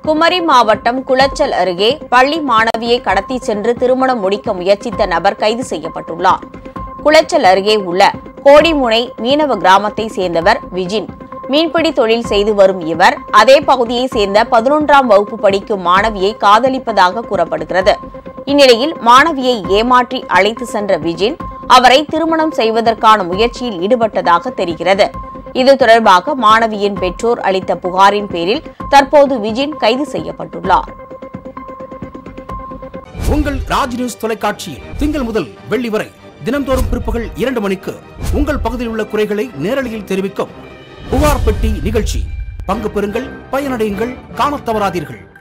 குமரி மாவட்டம் குளச்சல் அருகே பள்ளி மாணவியை கடத்தி சென்று திருமணம் முடிக்க முயற்சித்த நபர் கைது செய்யப்பட்டுள்ளார் குளச்சல் அருகே உள்ள கோடிமுனை மீனவ கிராமத்தை சேர்ந்தவர் விஜின் மீன்பிடி தொழில் செய்து வரும் இவர் அதே பகுதியை சேர்ந்த பதினொன்றாம் வகுப்பு படிக்கும் மாணவியை காதலிப்பதாக கூறப்படுகிறது இந்நிலையில் மாணவியை ஏமாற்றி அழைத்து சென்ற விஜின் அவரை திருமணம் செய்வதற்கான முயற்சியில் ஈடுபட்டதாக தெரிகிறது இது தொடர்பாக மாணவியின் பெற்றோர் அளித்த புகாரின் பேரில் தற்போது விஜின் கைது செய்யப்பட்டுள்ளார் உங்கள் ராஜ் நியூஸ் தொலைக்காட்சியில் திங்கள் முதல் வெள்ளி வரை தினம்தோறும் பிற்பகல் இரண்டு மணிக்கு உங்கள் பகுதியில் உள்ள குறைகளை நேரலையில் தெரிவிக்கும் புகார் பெட்டி நிகழ்ச்சி பங்கு பெறுங்கள் பயனடையுங்கள் காணத் தவறாதீர்கள்